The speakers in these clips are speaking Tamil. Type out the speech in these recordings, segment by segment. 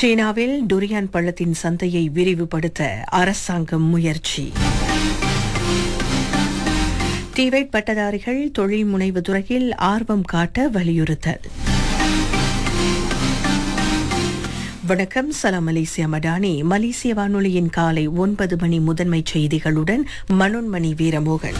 சீனாவில் டுரியான் பழத்தின் சந்தையை விரிவுபடுத்த அரசாங்கம் முயற்சி டிவைட் பட்டதாரிகள் தொழில் முனைவு துறையில் ஆர்வம் காட்ட வலியுறுத்தல் வணக்கம் சலாம் மலேசியா மடானி மலேசிய வானொலியின் காலை ஒன்பது மணி முதன்மை செய்திகளுடன் மனோன்மணி வீரமோகன்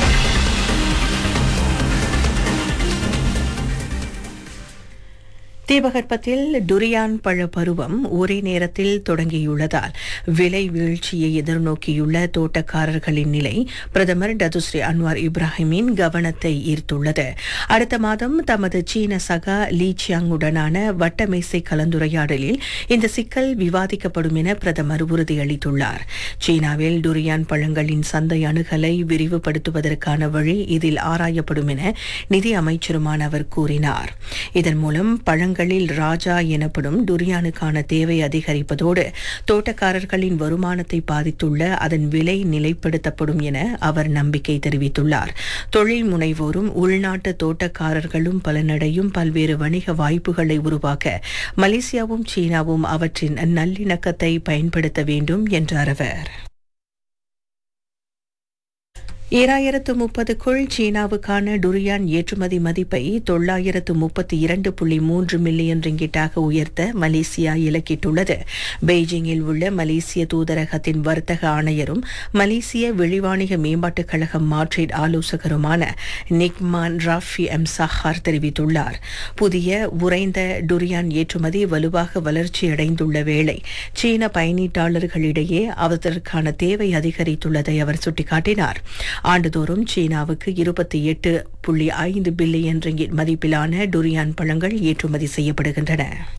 தீபகற்பத்தில் டுரியான் பழ பருவம் ஒரே நேரத்தில் தொடங்கியுள்ளதால் விலை வீழ்ச்சியை எதிர்நோக்கியுள்ள தோட்டக்காரர்களின் நிலை பிரதமர் டதுஸ்ரீ அன்வார் இப்ராஹிமின் கவனத்தை ஈர்த்துள்ளது அடுத்த மாதம் தமது சீன சகா லீ சியாங்குடனான வட்டமேசை கலந்துரையாடலில் இந்த சிக்கல் விவாதிக்கப்படும் என பிரதமர் உறுதியளித்துள்ளார் சீனாவில் டுரியான் பழங்களின் சந்தை அணுகலை விரிவுபடுத்துவதற்கான வழி இதில் ஆராயப்படும் என நிதி அமைச்சருமான அவர் கூறினார் இதன் மூலம் பழங்களில் ராஜா எனப்படும் டுரியானுக்கான தேவை அதிகரிப்பதோடு தோட்டக்காரர்களின் வருமானத்தை பாதித்துள்ள அதன் விலை நிலைப்படுத்தப்படும் என அவர் நம்பிக்கை தெரிவித்துள்ளார் தொழில் முனைவோரும் உள்நாட்டு தோட்டக்காரர்களும் பலனடையும் பல்வேறு வணிக வாய்ப்புகளை உருவாக்க மலேசியாவும் சீனாவும் அவற்றின் நல்லிணக்கத்தை பயன்படுத்த வேண்டும் என்றார் அவர் ஈராயிரத்து முப்பதுக்குள் சீனாவுக்கான டுரியான் ஏற்றுமதி மதிப்பை தொள்ளாயிரத்து முப்பத்தி இரண்டு புள்ளி மூன்று மில்லியன் ரிங்கிட்டாக உயர்த்த மலேசியா இலக்கிட்டுள்ளது பெய்ஜிங்கில் உள்ள மலேசிய தூதரகத்தின் வர்த்தக ஆணையரும் மலேசிய வெளிவாணிக மேம்பாட்டுக் கழகம் மாட்ரிட் ஆலோசகருமான நிக்மான் ராஃபி எம் சஹார் தெரிவித்துள்ளார் புதிய உறைந்த டுரியான் ஏற்றுமதி வலுவாக வளர்ச்சியடைந்துள்ள வேளை சீன பயணீட்டாளர்களிடையே அதற்கான தேவை அதிகரித்துள்ளதை அவர் சுட்டிக்காட்டினார் ஆண்டுதோறும் சீனாவுக்கு இருபத்தி எட்டு புள்ளி ஐந்து பில்லியன் ரிங்கிட் மதிப்பிலான டுரியான் பழங்கள் ஏற்றுமதி செய்யப்படுகின்றன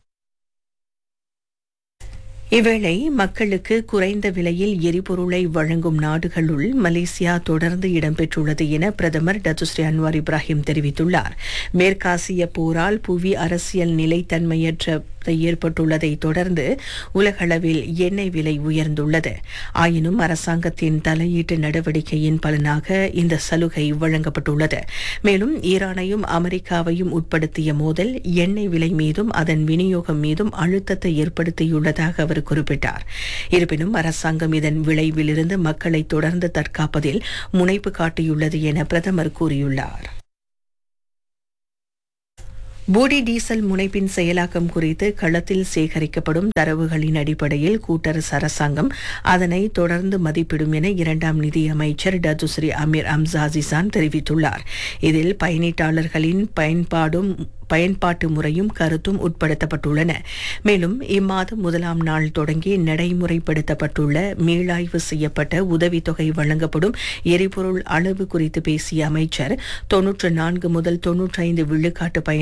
இவ்வேளை மக்களுக்கு குறைந்த விலையில் எரிபொருளை வழங்கும் நாடுகளுள் மலேசியா தொடர்ந்து இடம்பெற்றுள்ளது என பிரதமர் டத்துஸ்ரீ அன்வார் இப்ராஹிம் தெரிவித்துள்ளார் மேற்காசிய போரால் புவி அரசியல் நிலைத்தன்மையற்ற ஏற்பட்டுள்ளதை தொடர்ந்து உலகளவில் எண்ணெய் விலை உயர்ந்துள்ளது ஆயினும் அரசாங்கத்தின் தலையீட்டு நடவடிக்கையின் பலனாக இந்த சலுகை வழங்கப்பட்டுள்ளது மேலும் ஈரானையும் அமெரிக்காவையும் உட்படுத்திய மோதல் எண்ணெய் விலை மீதும் அதன் விநியோகம் மீதும் அழுத்தத்தை ஏற்படுத்தியுள்ளதாக அவர் குறிப்பிட்டார் இருப்பினும் அரசாங்கம் இதன் விளைவிலிருந்து மக்களை தொடர்ந்து தற்காப்பதில் முனைப்பு காட்டியுள்ளது என பிரதமர் கூறியுள்ளார் போடி டீசல் முனைப்பின் செயலாக்கம் குறித்து களத்தில் சேகரிக்கப்படும் தரவுகளின் அடிப்படையில் கூட்டரசு அரசாங்கம் அதனை தொடர்ந்து மதிப்பிடும் என இரண்டாம் நிதி அமைச்சர் டத்துஸ்ரீ அமீர் அம்சாசிசான் தெரிவித்துள்ளார் இதில் பயணீட்டாளர்களின் பயன்பாடும் பயன்பாட்டு முறையும் கருத்தும் உட்படுத்தப்பட்டுள்ளன மேலும் இம்மாதம் முதலாம் நாள் தொடங்கி நடைமுறைப்படுத்தப்பட்டுள்ள மீளாய்வு செய்யப்பட்ட உதவித்தொகை வழங்கப்படும் எரிபொருள் அளவு குறித்து பேசிய அமைச்சர் தொன்னூற்று நான்கு முதல் தொன்னூற்றைந்து விழுக்காட்டு பயன்